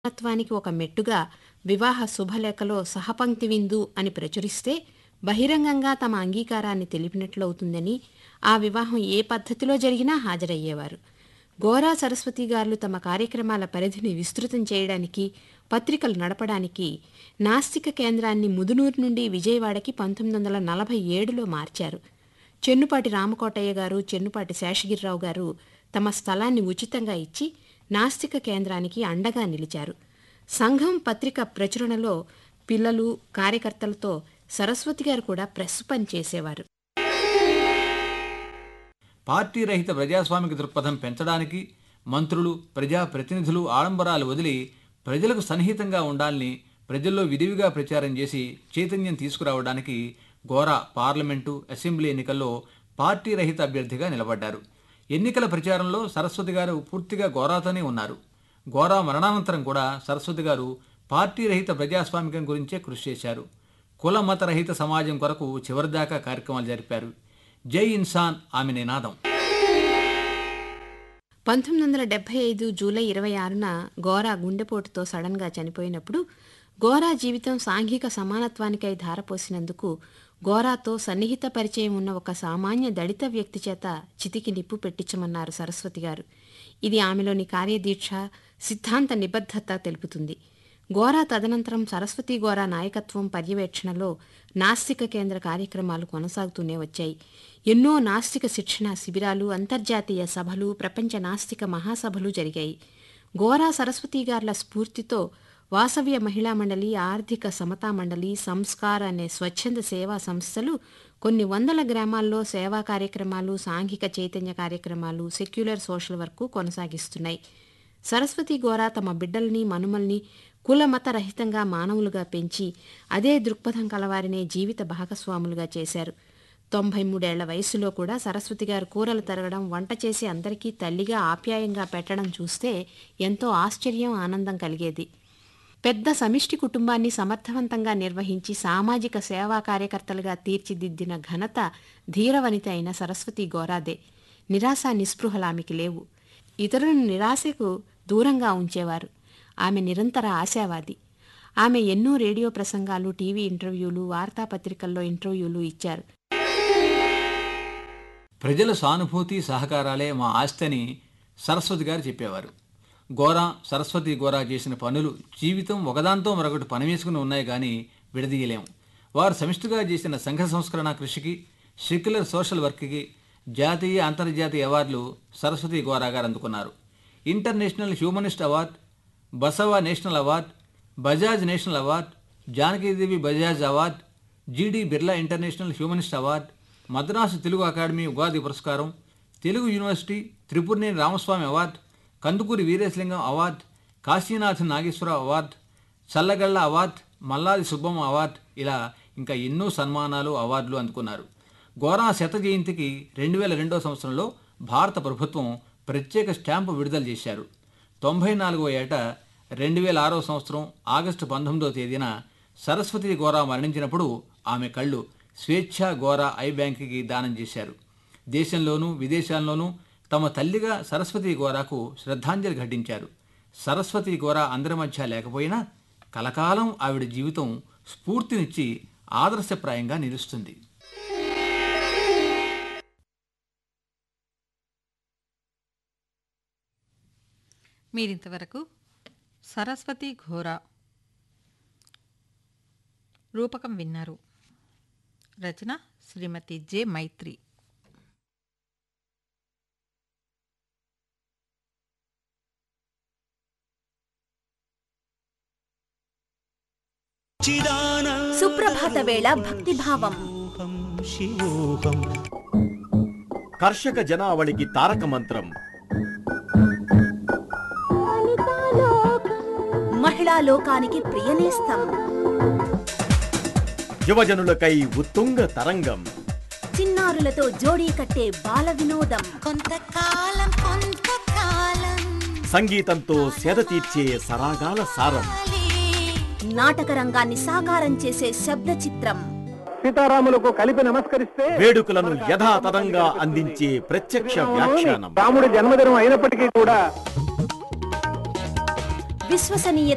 తత్వానికి ఒక మెట్టుగా వివాహ శుభలేఖలో సహపంక్తి విందు అని ప్రచురిస్తే బహిరంగంగా తమ అంగీకారాన్ని తెలిపినట్లవుతుందని ఆ వివాహం ఏ పద్ధతిలో జరిగినా హాజరయ్యేవారు గోరా సరస్వతి గారు తమ కార్యక్రమాల పరిధిని విస్తృతం చేయడానికి పత్రికలు నడపడానికి నాస్తిక కేంద్రాన్ని ముదునూరు నుండి విజయవాడకి పంతొమ్మిది వందల నలభై ఏడులో మార్చారు చెన్నుపాటి రామకోటయ్య గారు చెన్నుపాటి శేషగిరిరావు గారు తమ స్థలాన్ని ఉచితంగా ఇచ్చి నాస్తిక కేంద్రానికి అండగా నిలిచారు సంఘం పత్రిక ప్రచురణలో పిల్లలు కార్యకర్తలతో సరస్వతి గారు కూడా ప్రెస్ పని చేసేవారు పార్టీ రహిత ప్రజాస్వామిక దృక్పథం పెంచడానికి మంత్రులు ప్రజా ప్రతినిధులు ఆడంబరాలు వదిలి ప్రజలకు సన్నిహితంగా ఉండాలని ప్రజల్లో విరివిగా ప్రచారం చేసి చైతన్యం తీసుకురావడానికి గోరా పార్లమెంటు అసెంబ్లీ ఎన్నికల్లో పార్టీ రహిత అభ్యర్థిగా నిలబడ్డారు ఎన్నికల ప్రచారంలో సరస్వతి గారు పూర్తిగా గోరాతోనే ఉన్నారు గోరా మరణానంతరం కూడా సరస్వతి గారు పార్టీ రహిత ప్రజాస్వామికం గురించే కృషి చేశారు కుల మత రహిత సమాజం కొరకు చివరిదాకా కార్యక్రమాలు జరిపారు జై ఇన్సాన్ ఆమె నినాదం పంతొమ్మిది వందల డెబ్బై ఐదు జూలై ఇరవై ఆరున గోరా గుండెపోటుతో సడన్గా చనిపోయినప్పుడు గోరా జీవితం సాంఘిక సమానత్వానికై ధారపోసినందుకు గోరాతో సన్నిహిత పరిచయం ఉన్న ఒక సామాన్య దళిత వ్యక్తి చేత చితికి నిప్పు పెట్టించమన్నారు సరస్వతి గారు ఇది ఆమెలోని కార్యదీక్ష సిద్ధాంత నిబద్ధత తెలుపుతుంది గోరా తదనంతరం సరస్వతి గోరా నాయకత్వం పర్యవేక్షణలో నాస్తిక కేంద్ర కార్యక్రమాలు కొనసాగుతూనే వచ్చాయి ఎన్నో నాస్తిక శిక్షణ శిబిరాలు అంతర్జాతీయ సభలు ప్రపంచ నాస్తిక మహాసభలు జరిగాయి గోరా సరస్వతి గార్ల స్ఫూర్తితో వాసవ్య మహిళా మండలి ఆర్థిక సమతా మండలి సంస్కార్ అనే స్వచ్ఛంద సేవా సంస్థలు కొన్ని వందల గ్రామాల్లో సేవా కార్యక్రమాలు సాంఘిక చైతన్య కార్యక్రమాలు సెక్యులర్ సోషల్ వర్క్ కొనసాగిస్తున్నాయి సరస్వతి గోరా తమ బిడ్డల్ని మనుమల్ని కుల మత రహితంగా మానవులుగా పెంచి అదే దృక్పథం కలవారినే జీవిత భాగస్వాములుగా చేశారు తొంభై మూడేళ్ల వయసులో కూడా సరస్వతి గారు కూరలు తరగడం వంట చేసి అందరికీ తల్లిగా ఆప్యాయంగా పెట్టడం చూస్తే ఎంతో ఆశ్చర్యం ఆనందం కలిగేది పెద్ద సమిష్టి కుటుంబాన్ని సమర్థవంతంగా నిర్వహించి సామాజిక సేవా కార్యకర్తలుగా తీర్చిదిద్దిన ఘనత ధీరవనిత అయిన సరస్వతి గోరాదే నిరాశ నిస్పృహలామెకి లేవు ఇతరులను నిరాశకు దూరంగా ఉంచేవారు ఆమె నిరంతర ఆశావాది ఆమె ఎన్నో రేడియో ప్రసంగాలు టీవీ ఇంటర్వ్యూలు వార్తాపత్రికల్లో ఇంటర్వ్యూలు ఇచ్చారు ప్రజల సానుభూతి సహకారాలే మా ఆస్తి అని సరస్వతి గారు చెప్పేవారు గోరా సరస్వతి గోరా చేసిన పనులు జీవితం ఒకదాంతో మరొకటి పనివేసుకుని ఉన్నాయి కానీ విడదీయలేం వారు సమిష్టిగా చేసిన సంఘ సంస్కరణ కృషికి సెక్యులర్ సోషల్ వర్క్కి జాతీయ అంతర్జాతీయ అవార్డులు సరస్వతి గోరా గారు అందుకున్నారు international humanist award Basava national award Bajaj national award Janakidevi Bajaj award GD Birla international humanist award Madras Telugu academy Ugadi పురస్కారం Telugu university Tripuraneni Ramaswamy award Kandukuri Veeresalingam award Kasinath Nageswararao award Challagalla award Malladi Subbamma award ఇలా ఇంకా ఎన్నో సన్మానాలు అవార్డులు అందుకున్నారు గోరా శత జయంతికి రెండు వేల రెండో సంవత్సరంలో భారత ప్రభుత్వం ప్రత్యేక స్టాంపు విడుదల చేశారు తొంభై నాలుగవ ఏట రెండు వేల ఆరో సంవత్సరం ఆగస్టు పంతొమ్మిదో తేదీన సరస్వతి గోరా మరణించినప్పుడు ఆమె కళ్ళు స్వేచ్ఛ గోరా ఐ బ్యాంక్కి దానం చేశారు దేశంలోనూ విదేశాల్లోనూ తమ తల్లిగా సరస్వతి గోరాకు శ్రద్ధాంజలి ఘటించారు సరస్వతి గోరా అందరి మధ్య లేకపోయినా కలకాలం ఆవిడ జీవితం స్ఫూర్తినిచ్చి ఆదర్శప్రాయంగా నిలుస్తుంది మీరింతవరకు సరస్వతి ఘోర రూపకం విన్నారు రచన శ్రీమతి జె మైత్రి సుప్రభాత వేళ భక్తిభావం కర్షక జనావళికి తారక మంత్రం మహిళా లోకానికి ప్రియనేస్తం యువజనులకై ఉత్తుంగ తరంగం చిన్నారులతో జోడీ కట్టే బాల వినోదం కొంతకాలం కొంతకాలం సంగీతంతో సేద తీర్చే సరాగాల సారం నాటక రంగాన్ని సాకారం చేసే శబ్ద చిత్రం సీతారాములకు కలిపి నమస్కరిస్తే వేడుకలను యథాతథంగా అందించే ప్రత్యక్ష వ్యాఖ్యానం రాముడి జన్మదినం అయినప్పటికీ కూడా విశ్వసనీయ